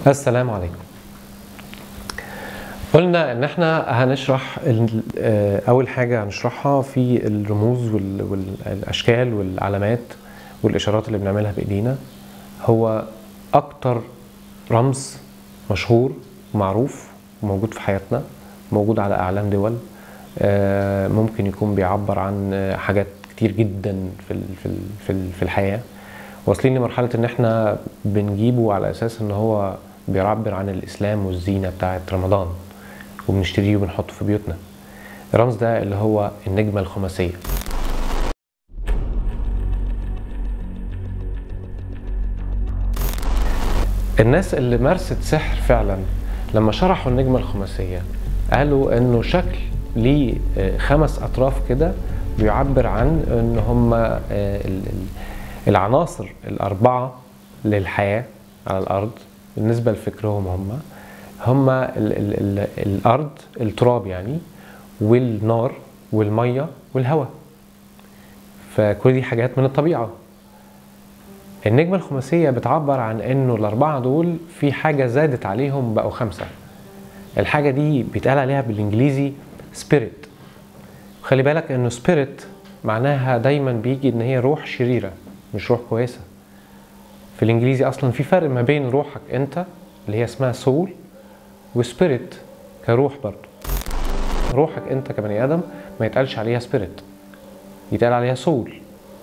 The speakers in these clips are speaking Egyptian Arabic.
السلام عليكم قلنا ان احنا هنشرح ال- آه، اول حاجه هنشرحها في الرموز وال- والاشكال والعلامات والاشارات اللي بنعملها بايدينا هو اكتر رمز مشهور ومعروف وموجود في حياتنا موجود على اعلام دول آه، ممكن يكون بيعبر عن آه، حاجات كتير جدا في ال- في ال- في ال- في الحياه واصلين لمرحله ان احنا بنجيبه على اساس ان هو بيعبر عن الاسلام والزينه بتاعه رمضان وبنشتريه وبنحطه في بيوتنا الرمز ده اللي هو النجمه الخماسيه الناس اللي مارست سحر فعلا لما شرحوا النجمه الخماسيه قالوا انه شكل ليه آه، خمس اطراف كده بيعبر عن ان هم آه، ال- ال- العناصر الاربعه للحياه على الارض بالنسبه لفكرهم هم هم ال ال ال الارض التراب يعني والنار والميه والهواء فكل دي حاجات من الطبيعه النجمة الخماسية بتعبر عن انه الاربعة دول في حاجة زادت عليهم بقوا خمسة الحاجة دي بيتقال عليها بالانجليزي سبيريت خلي بالك انه سبيريت معناها دايما بيجي ان هي روح شريرة مش روح كويسة في الانجليزي اصلا في فرق ما بين روحك انت اللي هي اسمها سول وسبيريت كروح برضو روحك انت كبني ادم ما يتقالش عليها سبيريت يتقال عليها سول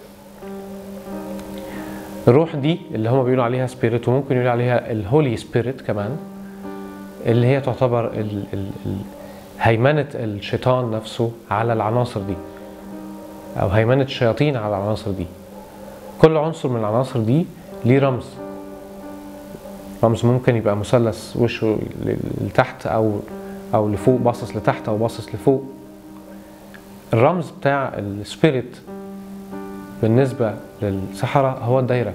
الروح دي اللي هم بيقولوا عليها سبيريت وممكن يقولوا عليها الهولي سبيريت كمان اللي هي تعتبر ال ال ال هيمنة الشيطان نفسه على العناصر دي أو هيمنة الشياطين على العناصر دي كل عنصر من العناصر دي ليه رمز رمز ممكن يبقى مثلث وشه ل- لتحت أو أو لفوق باصص لتحت أو باصص لفوق الرمز بتاع السبيريت بالنسبة للسحرة هو الدايرة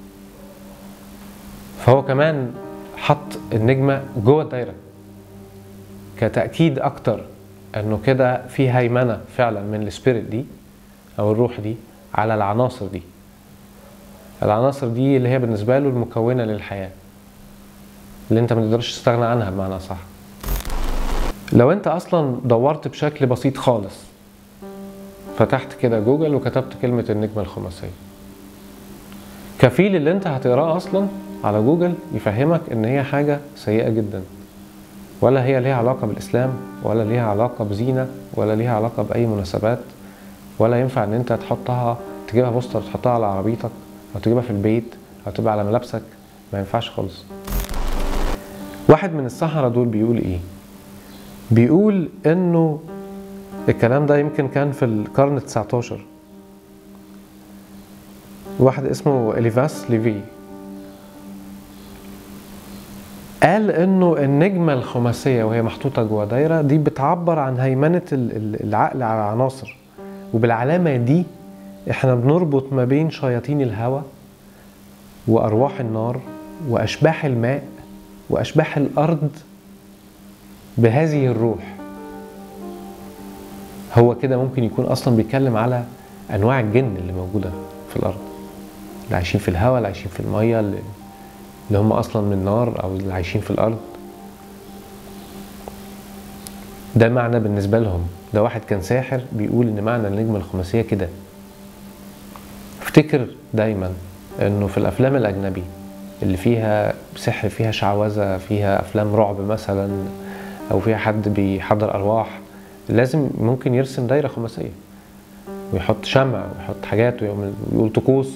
فهو كمان حط النجمة جوه الدايرة كتأكيد أكتر إنه كده في هيمنة فعلا من السبيريت دي أو الروح دي على العناصر دي العناصر دي اللي هي بالنسبة له المكونة للحياة اللي أنت ما تقدرش تستغنى عنها بمعنى صح لو أنت أصلا دورت بشكل بسيط خالص فتحت كده جوجل وكتبت كلمة النجمة الخماسية كفيل اللي انت هتقراه اصلا على جوجل يفهمك ان هي حاجة سيئة جدا ولا هي ليها علاقة بالاسلام ولا ليها علاقة بزينة ولا ليها علاقة باي مناسبات ولا ينفع ان انت تحطها تجيبها بوستر تحطها على عربيتك او تجيبها في البيت او تبقى على ملابسك ما ينفعش خالص واحد من السحرة دول بيقول ايه بيقول انه الكلام ده يمكن كان في القرن ال 19 واحد اسمه إليفاس ليفي قال انه النجمة الخماسية وهي محطوطة جوه دايرة دي بتعبر عن هيمنة ال- ال- العقل على العناصر وبالعلامة دي احنا بنربط ما بين شياطين الهواء وأرواح النار وأشباح الماء وأشباح الأرض بهذه الروح هو كده ممكن يكون اصلا بيتكلم على انواع الجن اللي موجوده في الارض اللي عايشين في الهواء اللي عايشين في الميه اللي اللي هم اصلا من النار او اللي عايشين في الارض ده معنى بالنسبه لهم ده واحد كان ساحر بيقول ان معنى النجمه الخماسيه كده افتكر دايما انه في الافلام الاجنبي اللي فيها سحر فيها شعوذه فيها افلام رعب مثلا او فيها حد بيحضر ارواح لازم ممكن يرسم دايره خماسيه ويحط شمع ويحط حاجات ويعمل ويقول طقوس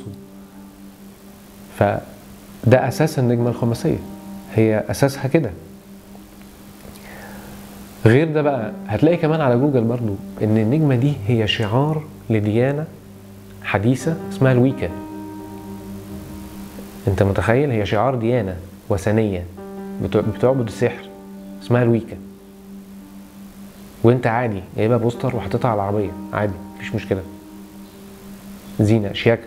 فده اساس النجمه الخماسيه هي اساسها كده غير ده بقى هتلاقي كمان على جوجل برضو ان النجمه دي هي شعار لديانه حديثه اسمها الويكا انت متخيل هي شعار ديانه وثنيه بتع- بتعبد السحر اسمها الويكا وانت عادي جايبها بوستر وحاططها على العربيه عادي مفيش مشكله زينه شياكه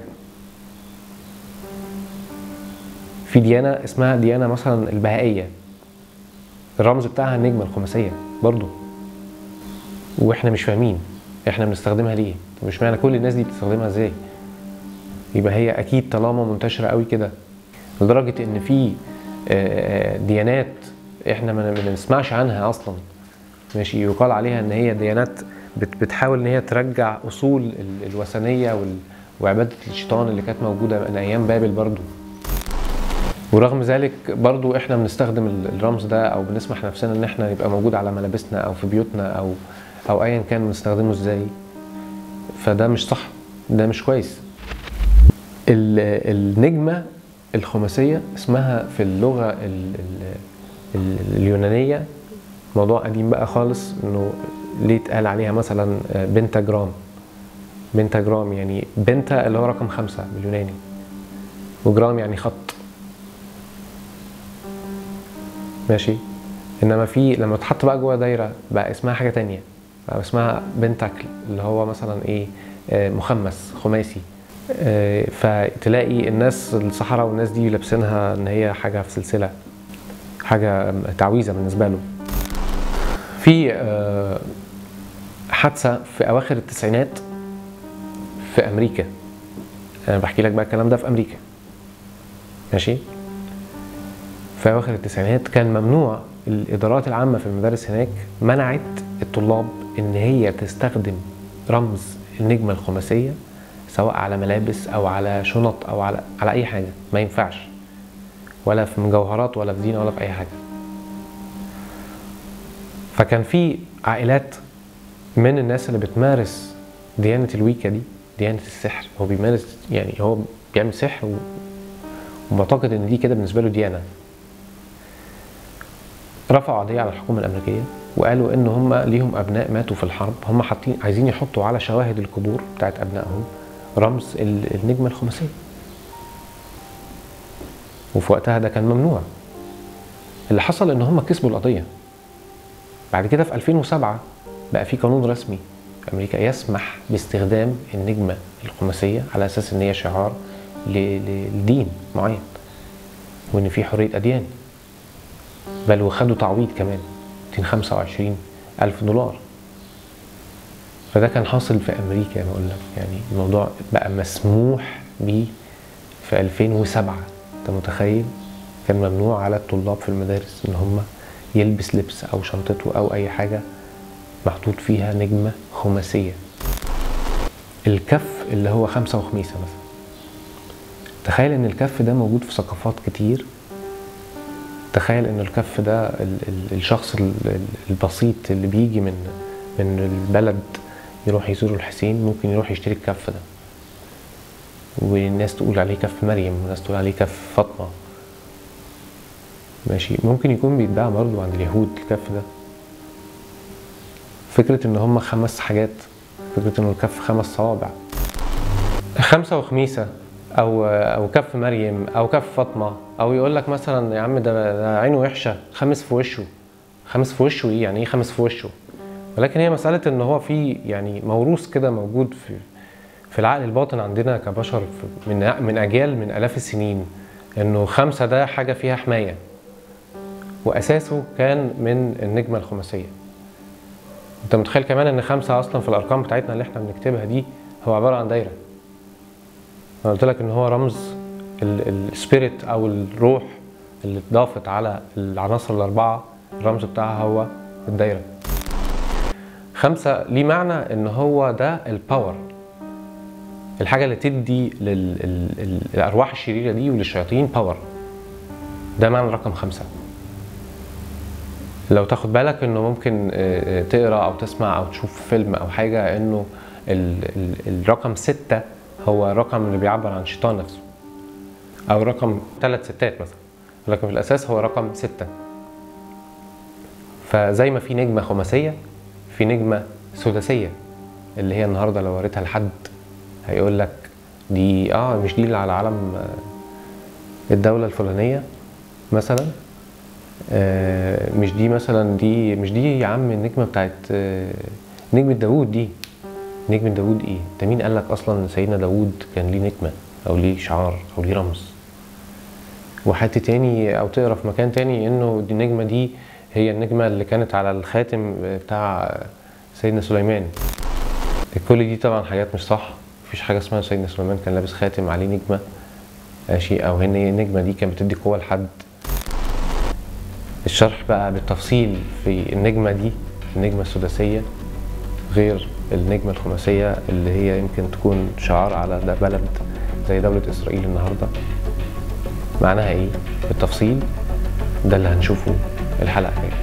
في ديانه اسمها ديانه مثلا البهائيه الرمز بتاعها النجمه الخماسيه برضو واحنا مش فاهمين احنا بنستخدمها ليه طب مش معنى كل الناس دي بتستخدمها ازاي يبقى هي اكيد طالما منتشره قوي كده لدرجه ان في آه، ديانات احنا ما ما نسمعش عنها اصلا ماشي يقال عليها ان هي ديانات بت- بتحاول ان هي ترجع اصول ال- الوثنيه وال- وعباده الشيطان اللي كانت موجوده من ايام بابل برضو ورغم ذلك برضو احنا بنستخدم ال- الرمز ده او بنسمح نفسنا ان احنا يبقى موجود على ملابسنا او في بيوتنا او او ايا كان بنستخدمه ازاي فده مش صح ده مش كويس ال- النجمة الخماسية اسمها في اللغة ال ال ال اليونانية موضوع قديم بقى خالص انه ليه اتقال عليها مثلا بنتاجرام بنتاجرام يعني بنتا اللي هو رقم خمسة باليوناني وجرام يعني خط ماشي انما في لما تحط بقى جوه دايره بقى اسمها حاجه تانية بقى اسمها بنتاكل اللي هو مثلا ايه آه، مخمس خماسي آه، فتلاقي الناس الصحراء والناس دي لابسينها ان هي حاجه في سلسله حاجه تعويذه بالنسبه له في آه، حادثه في اواخر التسعينات في امريكا انا بحكي لك بقى الكلام ده في امريكا ماشي في اواخر التسعينات كان ممنوع الادارات العامه في المدارس هناك منعت الطلاب ان هي تستخدم رمز النجمه الخماسيه سواء على ملابس او على شنط او على على اي حاجه ما ينفعش ولا في مجوهرات ولا في زينه ولا في اي حاجه فكان في عائلات من الناس اللي بتمارس ديانه الويكا دي ديانه السحر هو بيمارس يعني هو بيعمل سحر و... ومعتقد ان دي كده بالنسبه له ديانه رفعوا قضيه على الحكومه الامريكيه وقالوا ان هم ليهم ابناء ماتوا في الحرب هم حاطين عايزين يحطوا على شواهد القبور بتاعت ابنائهم رمز ال- النجمه الخماسيه وفي وقتها ده كان ممنوع اللي حصل ان هم كسبوا القضيه بعد كده في 2007 بقى في قانون رسمي في امريكا يسمح باستخدام النجمه الخماسيه على اساس ان هي شعار ل- ل- لدين معين وان في حريه اديان بل وخدوا تعويض كمان 225 ألف دولار فده كان حاصل في أمريكا بقول لك يعني الموضوع بقى مسموح بيه في 2007 أنت متخيل كان ممنوع على الطلاب في المدارس إن هم يلبس لبس أو شنطته أو أي حاجة محطوط فيها نجمة خماسية الكف اللي هو خمسة وخميسة مثلا تخيل إن الكف ده موجود في ثقافات كتير تخيل ان الكف ده ال- ال- الشخص ال- ال- البسيط اللي بيجي من من البلد يروح يزور الحسين ممكن يروح يشتري الكف ده والناس تقول عليه كف مريم وناس تقول عليه كف فاطمة ماشي ممكن يكون بيتباع برضه عند اليهود الكف ده فكرة ان هم خمس حاجات فكرة انه الكف خمس صوابع خمسة وخميسة او او كف مريم او كف فاطمه او يقول لك مثلا يا عم ده, ده عينه وحشه خمس في وشه خمس في وشه ايه يعني ايه خمس في وشه ولكن هي مساله ان هو في يعني موروث كده موجود في في العقل الباطن عندنا كبشر في- من من اجيال من الاف السنين انه خمسه ده حاجه فيها حمايه واساسه كان من النجمه الخماسيه انت متخيل كمان ان خمسه اصلا في الارقام بتاعتنا اللي احنا بنكتبها دي هو عباره عن دايره انا قلت لك ان هو رمز السبيريت او الروح اللي اتضافت على العناصر الاربعه الرمز بتاعها هو الدايره خمسة ليه معنى ان هو ده الباور الحاجة اللي تدي للأرواح الشريرة دي وللشياطين باور ده معنى رقم خمسة لو تاخد بالك انه ممكن آه، آه، تقرا او تسمع او تشوف فيلم او حاجة انه ال- ال- الرقم ستة هو الرقم اللي بيعبر عن الشيطان نفسه او رقم ثلاث ستات مثلا لكن في الاساس هو رقم ستة فزي ما في نجمة خماسية في نجمة سداسية اللي هي النهاردة لو وريتها لحد هيقول لك دي اه مش دي اللي على علم آه، الدولة الفلانية مثلا آه، مش دي مثلا دي مش دي يا عم النجمة بتاعت آه، نجمة داوود دي نجمة داوود ايه؟ ده مين قال لك اصلا ان سيدنا داوود كان ليه نجمة او ليه شعار او ليه رمز؟ وحد تاني او تقرا في مكان تاني انه دي النجمة دي هي النجمة اللي كانت على الخاتم بتاع سيدنا سليمان كل دي طبعا حاجات مش صح مفيش حاجة اسمها سيدنا سليمان كان لابس خاتم عليه نجمة ماشي او هن النجمة دي كانت بتدي قوة لحد الشرح بقى بالتفصيل في النجمة دي النجمة السداسية غير النجمة الخماسية اللي هي يمكن تكون شعار على ده بلد زي دولة إسرائيل النهاردة معناها إيه بالتفصيل ده اللي هنشوفه الحلقة الجاية